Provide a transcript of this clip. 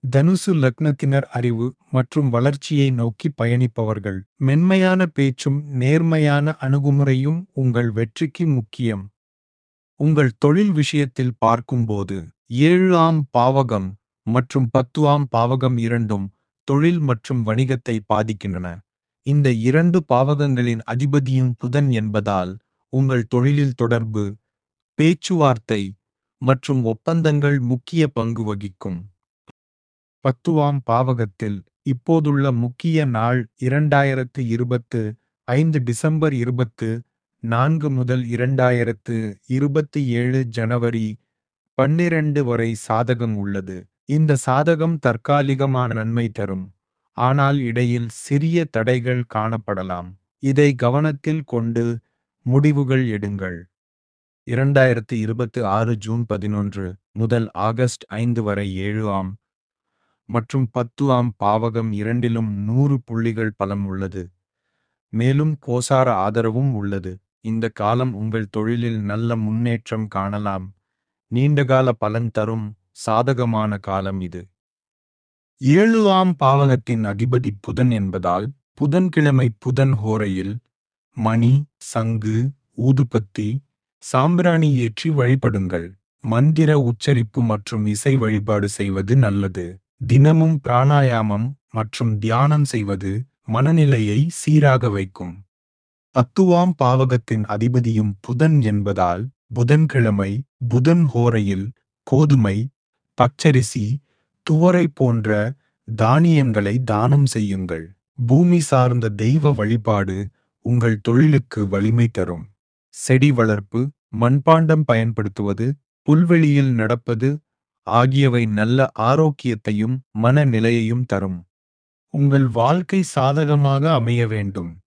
தனுசு லக்னத்தினர் அறிவு மற்றும் வளர்ச்சியை நோக்கி பயணிப்பவர்கள் மென்மையான பேச்சும் நேர்மையான அணுகுமுறையும் உங்கள் வெற்றிக்கு முக்கியம் உங்கள் தொழில் விஷயத்தில் பார்க்கும்போது ஏழாம் பாவகம் மற்றும் பத்துவாம் பாவகம் இரண்டும் தொழில் மற்றும் வணிகத்தை பாதிக்கின்றன இந்த இரண்டு பாவகங்களின் அதிபதியும் புதன் என்பதால் உங்கள் தொழிலில் தொடர்பு பேச்சுவார்த்தை மற்றும் ஒப்பந்தங்கள் முக்கிய பங்கு வகிக்கும் பத்துவாம் பாவகத்தில் இப்போதுள்ள முக்கிய நாள் இரண்டாயிரத்து இருபத்து ஐந்து டிசம்பர் இருபத்து நான்கு முதல் இரண்டாயிரத்து இருபத்தி ஏழு ஜனவரி பன்னிரண்டு வரை சாதகம் உள்ளது இந்த சாதகம் தற்காலிகமான நன்மை தரும் ஆனால் இடையில் சிறிய தடைகள் காணப்படலாம் இதை கவனத்தில் கொண்டு முடிவுகள் எடுங்கள் இரண்டாயிரத்து இருபத்து ஆறு ஜூன் பதினொன்று முதல் ஆகஸ்ட் ஐந்து வரை ஏழு ஆம் மற்றும் பத்து ஆம் பாவகம் இரண்டிலும் நூறு புள்ளிகள் பலம் உள்ளது மேலும் கோசார ஆதரவும் உள்ளது இந்த காலம் உங்கள் தொழிலில் நல்ல முன்னேற்றம் காணலாம் நீண்டகால பலன் தரும் சாதகமான காலம் இது ஏழு ஆம் பாவகத்தின் அதிபதி புதன் என்பதால் புதன்கிழமை புதன் ஹோரையில் மணி சங்கு ஊதுபத்தி சாம்பிராணி ஏற்றி வழிபடுங்கள் மந்திர உச்சரிப்பு மற்றும் இசை வழிபாடு செய்வது நல்லது தினமும் பிராணாயாமம் மற்றும் தியானம் செய்வது மனநிலையை சீராக வைக்கும் பத்துவாம் பாவகத்தின் அதிபதியும் புதன் என்பதால் புதன்கிழமை புதன் ஹோரையில் கோதுமை பச்சரிசி துவரை போன்ற தானியங்களை தானம் செய்யுங்கள் பூமி சார்ந்த தெய்வ வழிபாடு உங்கள் தொழிலுக்கு வலிமை தரும் செடி வளர்ப்பு மண்பாண்டம் பயன்படுத்துவது புல்வெளியில் நடப்பது ஆகியவை நல்ல ஆரோக்கியத்தையும் மனநிலையையும் தரும் உங்கள் வாழ்க்கை சாதகமாக அமைய வேண்டும்